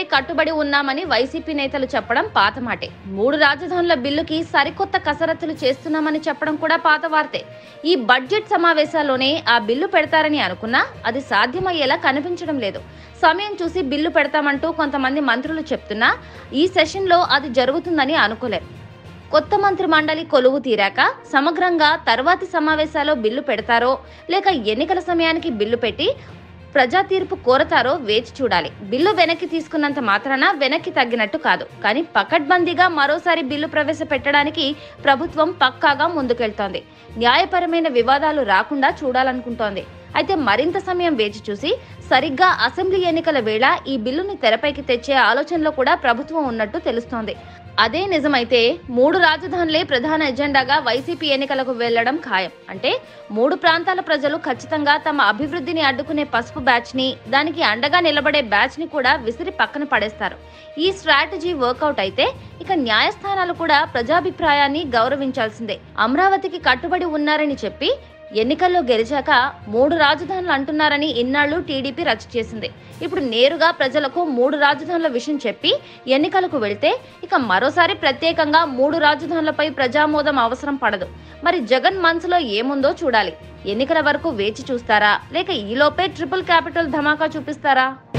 కట్టుబడి ఉన్నామని వైసీపీ నేతలు చెప్పడం పాత మాటే మూడు రాజధానుల బిల్లుకి సరికొత్త కసరత్తులు చేస్తున్నామని చెప్పడం కూడా పాత వార్తే ఈ బడ్జెట్ సమావేశాల్లోనే ఆ బిల్లు పెడతారని అనుకున్నా అది సాధ్యమయ్యేలా కనిపించడం లేదు సమయం చూసి బిల్లు పెడతామంటూ కొంతమంది మంత్రులు చెప్తున్నా ఈ సెషన్లో అది జరుగుతుందని అనుకోలేరు కొత్త మంత్రి మండలి కొలువు తీరాక సమగ్రంగా తర్వాతి సమావేశాల్లో బిల్లు పెడతారో లేక ఎన్నికల సమయానికి బిల్లు పెట్టి ప్రజా తీర్పు కోరతారో వేచి చూడాలి బిల్లు వెనక్కి తీసుకున్నంత మాత్రాన వెనక్కి తగ్గినట్టు కాదు కానీ పకడ్బందీగా మరోసారి బిల్లు ప్రవేశపెట్టడానికి ప్రభుత్వం పక్కాగా ముందుకెళ్తోంది న్యాయపరమైన వివాదాలు రాకుండా చూడాలనుకుంటోంది అయితే మరింత సమయం వేచి చూసి సరిగ్గా అసెంబ్లీ ఎన్నికల వేళ ఈ బిల్లుని తెరపైకి తెచ్చే ఆలోచనలో కూడా ప్రభుత్వం ఉన్నట్టు తెలుస్తోంది అదే నిజమైతే మూడు రాజధానులే ప్రధాన ఎజెండాగా వైసీపీ ఎన్నికలకు వెళ్లడం ఖాయం అంటే మూడు ప్రాంతాల ప్రజలు ఖచ్చితంగా తమ అభివృద్ధిని అడ్డుకునే పసుపు బ్యాచ్ ని దానికి అండగా నిలబడే బ్యాచ్ ని కూడా విసిరి పక్కన పడేస్తారు ఈ స్ట్రాటజీ వర్కౌట్ అయితే ఇక న్యాయస్థానాలు కూడా ప్రజాభిప్రాయాన్ని గౌరవించాల్సిందే అమరావతికి కట్టుబడి ఉన్నారని చెప్పి ఎన్నికల్లో గెలిచాక మూడు రాజధానులు అంటున్నారని ఇన్నాళ్లు టీడీపీ రచ్చ చేసింది ఇప్పుడు నేరుగా ప్రజలకు మూడు రాజధానుల విషయం చెప్పి ఎన్నికలకు వెళ్తే ఇక మరోసారి ప్రత్యేకంగా మూడు రాజధానులపై ప్రజామోదం అవసరం పడదు మరి జగన్ మనసులో ఏముందో చూడాలి ఎన్నికల వరకు వేచి చూస్తారా లేక ఈలోపే ట్రిపుల్ క్యాపిటల్ ధమాకా చూపిస్తారా